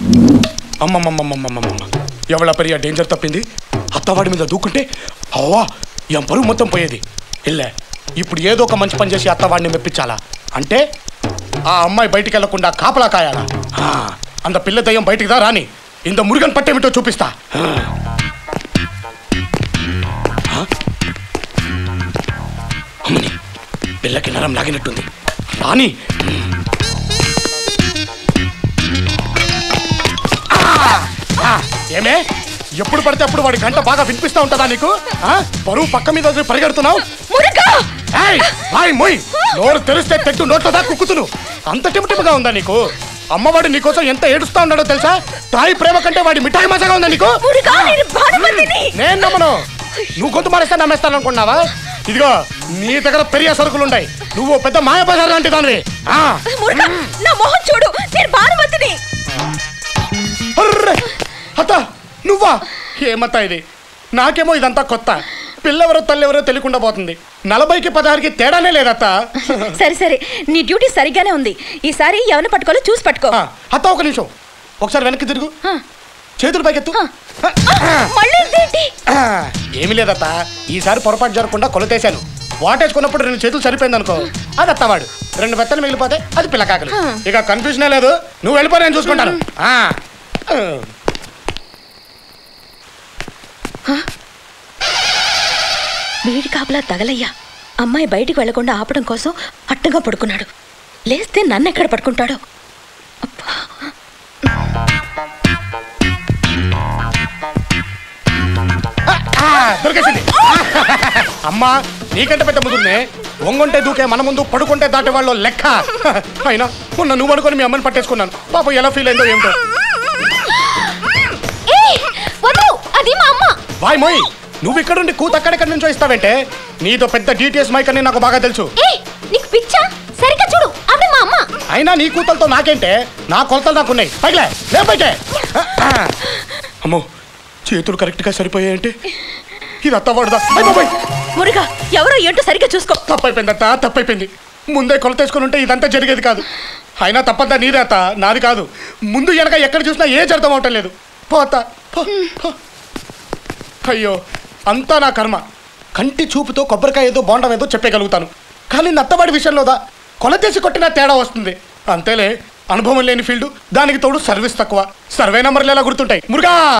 అమ్మమ్మమ్మమ్మమ్మమ్మ ఎవళ్ళ పెరియ danger తప్పింది అత్తవాడి మీద దూకుంటే అవ్వా ఎం పరువు మొత్తం పోయేది ఇల్లే ఇప్పుడు ఏదో ఒక మంచి పని చేసి అత్తవాడిని మెప్పించాలా అంటే ఆ అమ్మాయి బయటికి వెళ్లకుండా కాపలా కాయాలా ఆ, అంత పిల్ల దయ్యం బయటికి దా రాని ఇంత మురుగన్ పట్టేమిటో చూపిస్తా ఆ. ఆ? అమ్మని పిల్లకి నరం లాగినట్టుంది రాని ఆ, ఏమే ఎప్పుడు పడితే అప్పుడు వాడి గంట బాగా వినిపిస్తా ఉంటుందా నీకు ఆ? బరువు పక్క మీద వదిలి పరిగెడుతున్నావు మురుగా ఏయ్, వాయ్ మొయ్ నోరు తెరిస్తే తెట్టు నోట్లదా కుక్కుతును అంత టిమటిమగా ఉందా నీకు అమ్మవాడు నీకోసం ఎంత ఏడుస్తా ఉన్నాడో తెలుసా తాయి ప్రేమ కంటే వాడి మిఠాయి మజాగా ఉందా నీకు మురుగా నేను భానుమతిని నేను నమ్మను నువ్వు గొంతు మారేస్తే నమ్మేస్తాను అనుకున్నావా ఇదిగో నీ దగ్గర పెరియ సరుకులు ఉన్నాయి నువ్వు పెద్ద మాయబజార్ లాంటి దానివి ఆ, మురుగా నా మొహం చూడు నేను భానుమతిని అర్రే! అత్త నువ్వా ఏమత్త ఇది నాకేమో ఇదంతా కొత్త పిల్లెవరో తల్లెవరో తెలియకుండా పోతుంది నలభైకి పదహారుకి తేడానే లేదత్త సరే సరే నీ డ్యూటీ సరిగ్గానే ఉంది ఈసారి ఎవరిని పట్టుకోవాలో చూసి పట్టుకో ఆ, అత్త ఒక నిమిషం ఒకసారి వెనక్కి తిరుగు ఆ, చేతులు పైకెత్తు ఆ. మళ్ళీ ఇదేంటి ఆ, ఏమీ లేదత్త ఈసారి పొరపాటు జరగకుండా కొలతేశాను వాటేసుకున్నప్పుడు రెండు చేతులు సరిపోయింది అనుకో అది అత్తవాడు రెండు బెత్తలు మిగిలిపోతే అది పిల్లకాకలు ఆ. ఇక కన్ఫ్యూజనే లేదు నువ్వు వెళ్ళిపో నేను చూసుకుంటాను ఆ. ఆ. వీడి కాపలా తగలయ్యా అమ్మాయి బయటికి వెళ్లకుండా ఆపడం కోసం అట్టగా పడుకున్నాడు లేస్తే నన్ను ఎక్కడ పడుకుంటాడో అబ్బా. ఆ, దొరికేసింది అమ్మా నీకంటే పెద్ద ముదురునే ఒంగుంటే దూకే మన ముందు పడుకుంటే దాటే వాళ్ళు లెక్క అయినా మొన్న నువ్వు అనుకొని మీ అమ్మని పట్టేసుకున్నాను పాపం ఎలా ఫీల్ అయిందో ఏమిటో అది మా అమ్మ వాయ్ మోయ్ నువ్వు ఇక్కడుండి కూత అక్కడెక్కడి నుంచో ఇస్తావంటే నీతో పెద్ద డీటెయిల్స్ మైక్ అని నాకు బాగా తెలుసు ఏ నీకు పిచ్చా సరిగ్గా చూడు ఆవిడ మా అమ్మ అయినా నీ కూతలతో నాకేంటే నా కొలతలు నాకున్నాయి పైలే లే పైకే అమ్మో చేతులు కరెక్ట్గా సరిపోయాయంటే ఇది అత్తవాడుదా అయ్ బాబోయ్ మురుగా ఎవరో ఏంటో సరిగ్గా చూసుకో తప్పైపోయింది అత్త తప్పైపోయింది ముందే కొలతేసుకుని ఉంటే ఇదంతా జరిగేది కాదు అయినా తప్పంతా నీదే అత్త నాది కాదు ముందు వెనక ఎక్కడ చూసినా ఏ అర్థం అవటం లేదు పో అత్త పో, పో. అయ్యో అంతా నా కర్మ కంటి చూపుతో కొబ్బరికాయ ఏదో బోండం ఏదో చెప్పగలుగుతాను కానీ నత్తవాడి విషయంలోదా కొలతేసి కొట్టినా తేడా వస్తుంది అంతేలే అనుభవం లేని ఫీల్డ్ దానికి తోడు సర్వీస్ తక్కువ సర్వే నంబర్లు ఎలా గుర్తుంటాయి మురుగా